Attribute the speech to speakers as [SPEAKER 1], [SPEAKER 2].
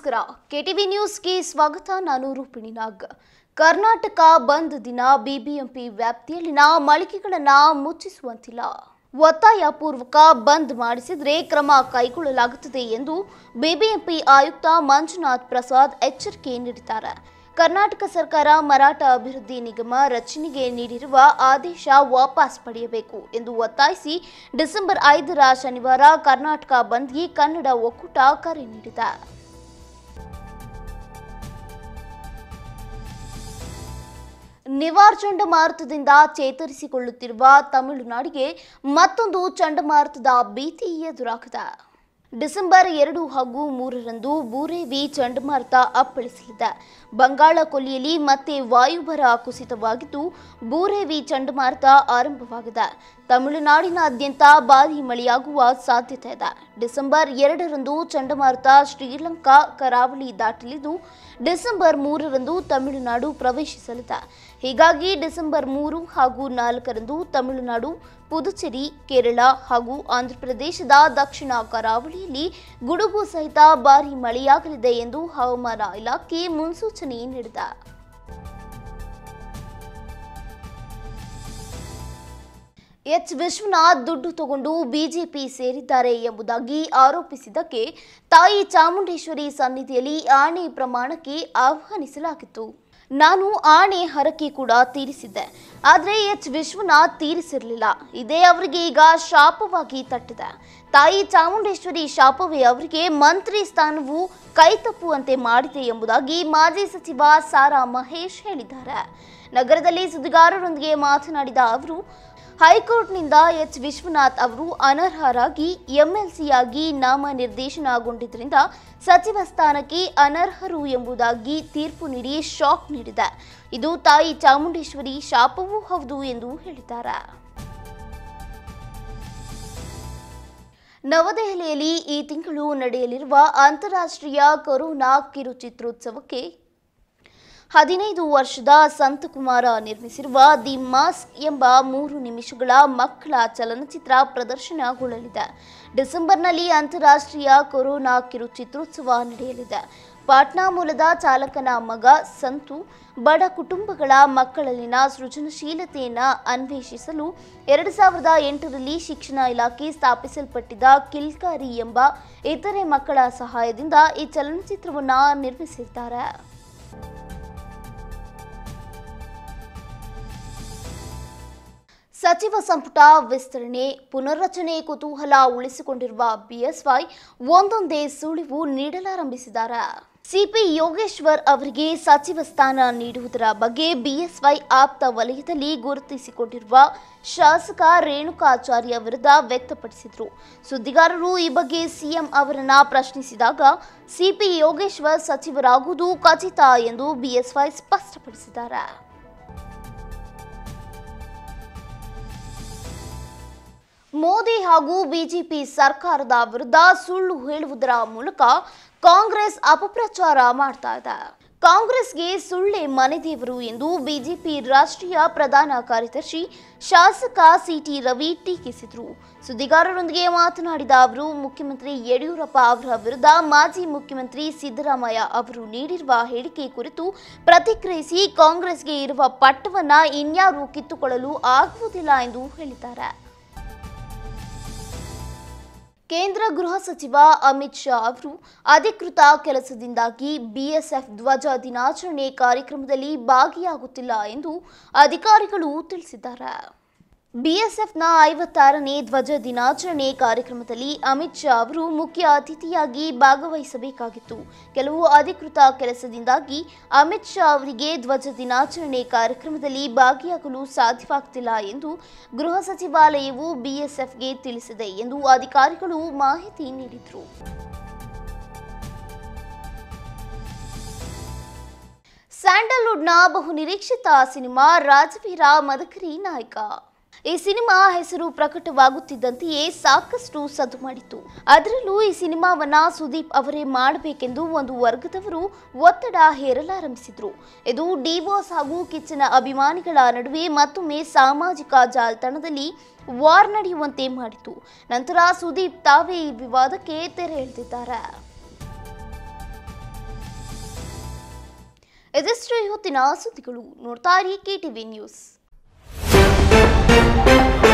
[SPEAKER 1] ನಮಸ್ಕಾರ ಕೆಟಿವಿ ನ್ಯೂಸ್ಗೆ ಸ್ವಾಗತ ನಾನು ರೂಪಿಣಿ ನಾಗ್ ಕರ್ನಾಟಕ ಬಂದ್ ದಿನ ಬಿಬಿಎಂಪಿ ವ್ಯಾಪ್ತಿಯಲ್ಲಿನ ಮಳಿಗೆಗಳನ್ನ ಮುಚ್ಚಿಸುವಂತಿಲ್ಲ ಒತ್ತಾಯ ಪೂರ್ವಕ ಬಂದ್ ಮಾಡಿಸಿದ್ರೆ ಕ್ರಮ ಕೈಗೊಳ್ಳಲಾಗುತ್ತದೆ ಎಂದು ಬಿಬಿಎಂಪಿ ಆಯುಕ್ತ ಮಂಜುನಾಥ್ ಪ್ರಸಾದ್ ಎಚ್ಚರಿಕೆ ನೀಡಿದ್ದಾರೆ ಕರ್ನಾಟಕ ಸರ್ಕಾರ ಮರಾಠ ಅಭಿವೃದ್ಧಿ ನಿಗಮ ರಚನೆಗೆ ನೀಡಿರುವ ಆದೇಶ ವಾಪಸ್ ಪಡೆಯಬೇಕು ಎಂದು ಒತ್ತಾಯಿಸಿ ಡಿಸೆಂಬರ್ ಐದರ ಶನಿವಾರ ಕರ್ನಾಟಕ ಬಂದ್ಗೆ ಕನ್ನಡ ಒಕ್ಕೂಟ ಕರೆ ನೀಡಿದೆ ನಿವಾರ್ ಚಂಡಮಾರುತದಿಂದ ಚೇತರಿಸಿಕೊಳ್ಳುತ್ತಿರುವ ತಮಿಳುನಾಡಿಗೆ ಮತ್ತೊಂದು ಚಂಡಮಾರುತದ ಭೀತಿ ಎದುರಾಗಿದೆ ಡಿಸೆಂಬರ್ ಎರಡು ಹಾಗೂ ಮೂರರಂದು ಬೂರೇವಿ ಚಂಡಮಾರುತ ಅಪ್ಪಳಿಸಲಿದೆ ಬಂಗಾಳ ಕೊಲ್ಲಿಯಲ್ಲಿ ಮತ್ತೆ ವಾಯುಭರ ಕುಸಿತವಾಗಿದ್ದು ಬೂರೇವಿ ಚಂಡಮಾರುತ ಆರಂಭವಾಗಿದೆ ತಮಿಳುನಾಡಿನಾದ್ಯಂತ ಭಾರೀ ಮಳೆಯಾಗುವ ಸಾಧ್ಯತೆ ಇದೆ ಡಿಸೆಂಬರ್ ಎರಡರಂದು ಚಂಡಮಾರುತ ಶ್ರೀಲಂಕಾ ಕರಾವಳಿ ದಾಟಲಿದ್ದು ಡಿಸೆಂಬರ್ ಮೂರರಂದು ತಮಿಳುನಾಡು ಪ್ರವೇಶಿಸಲಿದೆ ಹೀಗಾಗಿ ಡಿಸೆಂಬರ್ ಮೂರು ಹಾಗೂ ನಾಲ್ಕರಂದು ತಮಿಳುನಾಡು ಪುದುಚೇರಿ ಕೇರಳ ಹಾಗೂ ಆಂಧ್ರಪ್ರದೇಶದ ದಕ್ಷಿಣ ಕರಾವಳಿಯಲ್ಲಿ ಗುಡುಗು ಸಹಿತ ಭಾರೀ ಮಳೆಯಾಗಲಿದೆ ಎಂದು ಹವಾಮಾನ ಇಲಾಖೆ ಮುನ್ಸೂಚನೆ ನೀಡಿದೆ ಎಚ್ ವಿಶ್ವನಾಥ್ ದುಡ್ಡು ತಗೊಂಡು ಬಿಜೆಪಿ ಸೇರಿದ್ದಾರೆ ಎಂಬುದಾಗಿ ಆರೋಪಿಸಿದ್ದಕ್ಕೆ ತಾಯಿ ಚಾಮುಂಡೇಶ್ವರಿ ಸನ್ನಿಧಿಯಲ್ಲಿ ಆಣೆ ಪ್ರಮಾಣಕ್ಕೆ ಆಹ್ವಾನಿಸಲಾಗಿತ್ತು ನಾನು ಆಣೆ ಹರಕೆ ಕೂಡ ತೀರಿಸಿದ್ದೆ ಆದರೆ ಎಚ್ ವಿಶ್ವನಾಥ್ ತೀರಿಸಿರಲಿಲ್ಲ ಇದೇ ಅವರಿಗೆ ಈಗ ಶಾಪವಾಗಿ ತಟ್ಟಿದೆ ತಾಯಿ ಚಾಮುಂಡೇಶ್ವರಿ ಶಾಪವೇ ಅವರಿಗೆ ಮಂತ್ರಿ ಸ್ಥಾನವು ಕೈತಪ್ಪುವಂತೆ ಮಾಡಿದೆ ಎಂಬುದಾಗಿ ಮಾಜಿ ಸಚಿವ ಸಾರಾ ಮಹೇಶ್ ಹೇಳಿದ್ದಾರೆ ನಗರದಲ್ಲಿ ಸುದ್ದಿಗಾರರೊಂದಿಗೆ ಮಾತನಾಡಿದ ಅವರು ಹೈಕೋರ್ಟ್ನಿಂದ ಎಚ್ ವಿಶ್ವನಾಥ್ ಅವರು ಅನರ್ಹರಾಗಿ ಎಂಎಲ್ಸಿಯಾಗಿ ನಾಮನಿರ್ದೇಶನಗೊಂಡಿದ್ದರಿಂದ ಸಚಿವ ಸ್ಥಾನಕ್ಕೆ ಅನರ್ಹರು ಎಂಬುದಾಗಿ ತೀರ್ಪು ನೀಡಿ ಶಾಕ್ ನೀಡಿದೆ ಇದು ತಾಯಿ ಚಾಮುಂಡೇಶ್ವರಿ ಶಾಪವೂ ಹೌದು ಎಂದು ಹೇಳಿದ್ದಾರೆ ನವದೆಹಲಿಯಲ್ಲಿ ಈ ತಿಂಗಳು ನಡೆಯಲಿರುವ ಅಂತಾರಾಷ್ಟ್ರೀಯ ಕೊರೋನಾ ಕಿರುಚಿತ್ರೋತ್ಸವಕ್ಕೆ ಹದಿನೈದು ವರ್ಷದ ಸಂತಕುಮಾರ ನಿರ್ಮಿಸಿರುವ ದಿ ಮಾಸ್ಕ್ ಎಂಬ ಮೂರು ನಿಮಿಷಗಳ ಮಕ್ಕಳ ಚಲನಚಿತ್ರ ಪ್ರದರ್ಶನಗೊಳ್ಳಲಿದೆ ಡಿಸೆಂಬರ್ನಲ್ಲಿ ಅಂತಾರಾಷ್ಟ್ರೀಯ ಕೊರೋನಾ ಕಿರುಚಿತ್ರೋತ್ಸವ ನಡೆಯಲಿದೆ ಪಾಟ್ನಾ ಮೂಲದ ಚಾಲಕನ ಮಗ ಸಂತು ಬಡ ಕುಟುಂಬಗಳ ಮಕ್ಕಳಲ್ಲಿನ ಸೃಜನಶೀಲತೆಯನ್ನ ಅನ್ವೇಷಿಸಲು ಎರಡು ಸಾವಿರದ ಎಂಟರಲ್ಲಿ ಶಿಕ್ಷಣ ಇಲಾಖೆ ಸ್ಥಾಪಿಸಲ್ಪಟ್ಟಿದ್ದ ಕಿಲ್ಕಾರಿ ಎಂಬ ಇತರೆ ಮಕ್ಕಳ ಸಹಾಯದಿಂದ ಈ ಚಲನಚಿತ್ರವನ್ನ ನಿರ್ಮಿಸಿದ್ದಾರೆ ಸಚಿವ ಸಂಪುಟ ವಿಸ್ತರಣೆ ಪುನರ್ರಚನೆ ಕುತೂಹಲ ಉಳಿಸಿಕೊಂಡಿರುವ ಬಿಎಸ್ವೈ ಒಂದೊಂದೇ ಸುಳಿವು ನೀಡಲಾರಂಭಿಸಿದ್ದಾರೆ ಸಿಪಿ ಯೋಗೇಶ್ವರ್ ಅವರಿಗೆ ಸಚಿವ ಸ್ಥಾನ ನೀಡುವುದರ ಬಗ್ಗೆ ಬಿಎಸ್ವೈ ಆಪ್ತ ವಲಯದಲ್ಲಿ ಗುರುತಿಸಿಕೊಂಡಿರುವ ಶಾಸಕ ರೇಣುಕಾಚಾರ್ಯ ವಿರುದ್ಧ ವ್ಯಕ್ತಪಡಿಸಿದರು ಸುದ್ದಿಗಾರರು ಈ ಬಗ್ಗೆ ಸಿಎಂ ಅವರನ್ನ ಪ್ರಶ್ನಿಸಿದಾಗ ಸಿಪಿ ಯೋಗೇಶ್ವರ್ ಸಚಿವರಾಗುವುದು ಖಚಿತ ಎಂದು ಬಿಎಸ್ವೈ ಸ್ಪಷ್ಟಪಡಿಸಿದ್ದಾರೆ ಮೋದಿ ಹಾಗೂ ಬಿಜೆಪಿ ಸರ್ಕಾರದ ವಿರುದ್ಧ ಸುಳ್ಳು ಹೇಳುವುದರ ಮೂಲಕ ಕಾಂಗ್ರೆಸ್ ಅಪಪ್ರಚಾರ ಮಾಡ್ತಾ ಇದೆ ಕಾಂಗ್ರೆಸ್ಗೆ ಸುಳ್ಳೆ ಮನೆದೇವರು ಎಂದು ಬಿಜೆಪಿ ರಾಷ್ಟ್ರೀಯ ಪ್ರಧಾನ ಕಾರ್ಯದರ್ಶಿ ಶಾಸಕ ಸಿಟಿ ರವಿ ಟೀಕಿಸಿದರು ಸುದ್ದಿಗಾರರೊಂದಿಗೆ ಮಾತನಾಡಿದ ಅವರು ಮುಖ್ಯಮಂತ್ರಿ ಯಡಿಯೂರಪ್ಪ ಅವರ ವಿರುದ್ಧ ಮಾಜಿ ಮುಖ್ಯಮಂತ್ರಿ ಸಿದ್ದರಾಮಯ್ಯ ಅವರು ನೀಡಿರುವ ಹೇಳಿಕೆ ಕುರಿತು ಪ್ರತಿಕ್ರಿಯಿಸಿ ಕಾಂಗ್ರೆಸ್ಗೆ ಇರುವ ಪಟ್ಟವನ್ನ ಇನ್ಯಾರೂ ಕಿತ್ತುಕೊಳ್ಳಲು ಆಗುವುದಿಲ್ಲ ಎಂದು ಹೇಳಿದ್ದಾರೆ ಕೇಂದ್ರ ಗೃಹ ಸಚಿವ ಅಮಿತ್ ಶಾ ಅವರು ಅಧಿಕೃತ ಕೆಲಸದಿಂದಾಗಿ ಬಿಎಸ್ಎಫ್ ಧ್ವಜ ದಿನಾಚರಣೆ ಕಾರ್ಯಕ್ರಮದಲ್ಲಿ ಭಾಗಿಯಾಗುತ್ತಿಲ್ಲ ಎಂದು ಅಧಿಕಾರಿಗಳು ತಿಳಿಸಿದ್ದಾರೆ ಬಿಎಸ್ಎಫ್ನ ಐವತ್ತಾರನೇ ಧ್ವಜ ದಿನಾಚರಣೆ ಕಾರ್ಯಕ್ರಮದಲ್ಲಿ ಅಮಿತ್ ಶಾ ಅವರು ಮುಖ್ಯ ಅತಿಥಿಯಾಗಿ ಭಾಗವಹಿಸಬೇಕಾಗಿತ್ತು ಕೆಲವು ಅಧಿಕೃತ ಕೆಲಸದಿಂದಾಗಿ ಅಮಿತ್ ಶಾ ಅವರಿಗೆ ಧ್ವಜ ದಿನಾಚರಣೆ ಕಾರ್ಯಕ್ರಮದಲ್ಲಿ ಭಾಗಿಯಾಗಲು ಸಾಧ್ಯವಾಗ್ತಿಲ್ಲ ಎಂದು ಗೃಹ ಸಚಿವಾಲಯವು ಬಿಎಸ್ಎಫ್ಗೆ ತಿಳಿಸಿದೆ ಎಂದು ಅಧಿಕಾರಿಗಳು ಮಾಹಿತಿ ನೀಡಿದರು ಸ್ಯಾಂಡಲ್ವುಡ್ನ ಬಹು ನಿರೀಕ್ಷಿತ ಸಿನಿಮಾ ರಾಜವೀರ ಮದಕರಿ ನಾಯಕ ಈ ಸಿನಿಮಾ ಹೆಸರು ಪ್ರಕಟವಾಗುತ್ತಿದ್ದಂತೆಯೇ ಸಾಕಷ್ಟು ಸದ್ದು ಮಾಡಿತ್ತು ಅದರಲ್ಲೂ ಈ ಸಿನಿಮಾವನ್ನ ಸುದೀಪ್ ಅವರೇ ಮಾಡಬೇಕೆಂದು ಒಂದು ವರ್ಗದವರು ಒತ್ತಡ ಹೇರಲಾರಂಭಿಸಿದ್ರು ಇದು ಡಿವೋರ್ಸ್ ಹಾಗೂ ಕಿಚ್ಚನ ಅಭಿಮಾನಿಗಳ ನಡುವೆ ಮತ್ತೊಮ್ಮೆ ಸಾಮಾಜಿಕ ಜಾಲತಾಣದಲ್ಲಿ ವಾರ್ ನಡೆಯುವಂತೆ ಮಾಡಿತು ನಂತರ ಸುದೀಪ್ ತಾವೇ ಈ ವಿವಾದಕ್ಕೆ ತೆರೆ ಎಳೆದಿದ್ದಾರೆ ಇದಿಷ್ಟು ಇವತ್ತಿನ ಸುದ್ದಿಗಳು ನೋಡ್ತಾ ಇರಿ ಕೆ ಟಿವಿ ನ್ಯೂಸ್